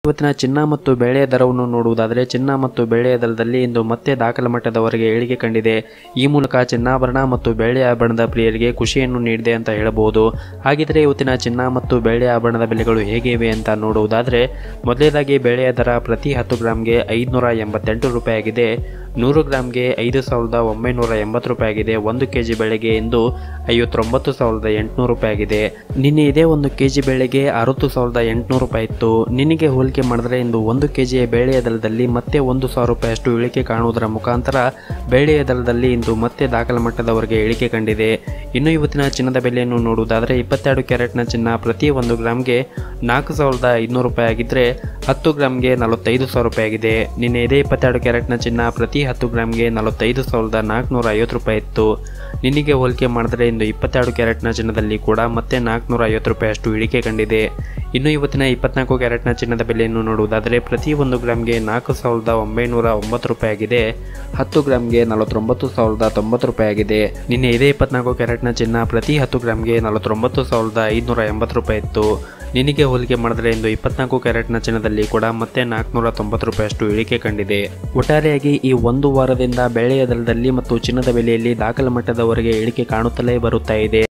ಇವತ್ತಿನ ಚಿನ್ನ ಮತ್ತು ಬೆಳೆಯ ದರವನ್ನು ನೋಡುವುದಾದರೆ ಚಿನ್ನ ಮತ್ತು ಬೆಳೆಯ ದರದಲ್ಲಿ ಇಂದು ಮತ್ತೆ ದಾಖಲ ಮಟ್ಟದವರೆಗೆ ಇಳಿಕೆ ಕಂಡಿದೆ ಈ ಮೂಲಕ ಚಿನ್ನಾಭರಣ ಮತ್ತು ಬೆಳ್ಳಿ ಆಭರಣದ ಪ್ರಿಯರಿಗೆ ಖುಷಿಯನ್ನು ನೀಡಿದೆ ಅಂತ ಹೇಳಬಹುದು ಹಾಗಿದ್ರೆ ಇವತ್ತಿನ ಚಿನ್ನ ಮತ್ತು ಬೆಳ್ಳಿ ಆಭರಣದ ಬೆಲೆಗಳು ಹೇಗೆ ಇವೆ ಅಂತ ನೋಡುವುದಾದರೆ ಮೊದಲನೇದಾಗಿ ಬೆಳೆಯ ದರ ಪ್ರತಿ ಹತ್ತು ಗ್ರಾಮ್ಗೆ ಐದುನೂರ ಎಂಬತ್ತೆಂಟು ರೂಪಾಯಿ ಆಗಿದೆ ನೂರು ಗ್ರಾಮ್ಗೆ ಐದು ಸಾವಿರದ ಒಂಬೈನೂರ ಎಂಬತ್ತು ರೂಪಾಯಿ ಆಗಿದೆ ಒಂದು ಕೆ ಜಿ ಬೆಳೆಗೆ ಇಂದು ಐವತ್ತೊಂಬತ್ತು ಸಾವಿರದ ಎಂಟುನೂರು ರೂಪಾಯಿ ಆಗಿದೆ ನಿನ್ನೆ ಇದೇ ಒಂದು ಕೆ ಜಿ ಬೆಳೆಗೆ ಅರವತ್ತು ಸಾವಿರದ ಎಂಟುನೂರು ರೂಪಾಯಿ ಇತ್ತು ನಿನಗೆ ಹೋಲಿಕೆ ಮಾಡಿದ್ರೆ ಇಂದು ಒಂದು ಕೆ ಜಿಯ ಬೆಳೆಯ ದರದಲ್ಲಿ ಮತ್ತೆ ಒಂದು ಸಾವಿರ ರೂಪಾಯಿಯಷ್ಟು ಇಳಿಕೆ ಕಾಣುವುದರ ಮುಖಾಂತರ ಬೆಳೆಯ ದರದಲ್ಲಿ ಇಂದು ಮತ್ತೆ ದಾಖಲ ಮಟ್ಟದವರೆಗೆ ಇಳಿಕೆ ಕಂಡಿದೆ ಇನ್ನು ಇವತ್ತಿನ ಚಿನ್ನದ ಬೆಲೆಯನ್ನು ನೋಡುವುದಾದರೆ ಇಪ್ಪತ್ತೆರಡು ಕ್ಯಾರೆಟ್ನ ಚಿನ್ನ ಪ್ರತಿ ಒಂದು ಗ್ರಾಮ್ಗೆ ನಾಲ್ಕು ಸಾವಿರದ ಐದುನೂರು ರೂಪಾಯಿ ಆಗಿದ್ದರೆ ಹತ್ತು ಗ್ರಾಮ್ಗೆ ನಲವತ್ತೈದು ಸಾವಿರ ರೂಪಾಯಿ ಆಗಿದೆ ನಿನ್ನೆ ಇದೇ ಇಪ್ಪತ್ತೆರಡು ಕ್ಯಾರೆಟ್ನ ಚಿನ್ನ ಪ್ರತಿ ಹತ್ತು ಗ್ರಾಮ್ಗೆ ನಲವತ್ತೈದು ಸಾವಿರದ ನಾಲ್ಕುನೂರ ಐವತ್ತು ರೂಪಾಯಿ ಇತ್ತು ನಿನ್ನೆಗೆ ಹೋಲಿಕೆ ಮಾಡಿದ್ರೆ ಇಂದು ಇಪ್ಪತ್ತೆರಡು ಕ್ಯಾರೆಟ್ನ ಚಿನ್ನದಲ್ಲಿ ಕೂಡ ಮತ್ತೆ ನಾಲ್ಕುನೂರ ಐವತ್ತು ರೂಪಾಯಿಯಷ್ಟು ಇಳಿಕೆ ಕಂಡಿದೆ ಇನ್ನು ಇವತ್ತಿನ ಇಪ್ಪತ್ನಾಲ್ಕು ಕ್ಯಾರೆಟ್ನ ಚಿನ್ನದ ಬೆಲೆಯನ್ನು ನೋಡುವುದಾದರೆ ಪ್ರತಿ ಒಂದು ಗ್ರಾಮ್ಗೆ ನಾಲ್ಕು ಸಾವಿರದ ಒಂಬೈನೂರ ಒಂಬತ್ತು ರೂಪಾಯಿ ಆಗಿದೆ ಹತ್ತು ಗ್ರಾಮ್ಗೆ ನಲವತ್ತೊಂಬತ್ತು ಸಾವಿರದ ತೊಂಬತ್ತು ರೂಪಾಯಿ ಆಗಿದೆ ನಿನ್ನೆ ಇದೇ ಇಪ್ಪತ್ನಾಲ್ಕು ಕ್ಯಾರೆಟ್ನ ಚಿನ್ನ ಪ್ರತಿ ಹತ್ತು ಗ್ರಾಮ್ಗೆ ನಲವತ್ತೊಂಬತ್ತು ಸಾವಿರದ ಐದುನೂರ ಎಂಬತ್ತು ರೂಪಾಯಿ ಇತ್ತು ನಿನಗೆ ಹೋಲಿಕೆ ಮಾಡಿದ್ರೆ ಇಂದು ಇಪ್ಪತ್ನಾಲ್ಕು ಕ್ಯಾರೆಟ್ನ ಚಿನ್ನದಲ್ಲಿ ಕೂಡ ಮತ್ತೆ ನಾಲ್ಕುನೂರ ತೊಂಬತ್ತು ರೂಪಾಯಿಯಷ್ಟು ಇಳಿಕೆ ಕಂಡಿದೆ ಒಟ್ಟಾರೆಯಾಗಿ ಈ ಒಂದು ವಾರದಿಂದ ಬೆಳೆಯ ದರದಲ್ಲಿ ಮತ್ತು ಚಿನ್ನದ ಬೆಲೆಯಲ್ಲಿ ದಾಖಲ ಮಟ್ಟದವರೆಗೆ ಇಳಿಕೆ ಕಾಣುತ್ತಲೇ ಬರುತ್ತಾ ಇದೆ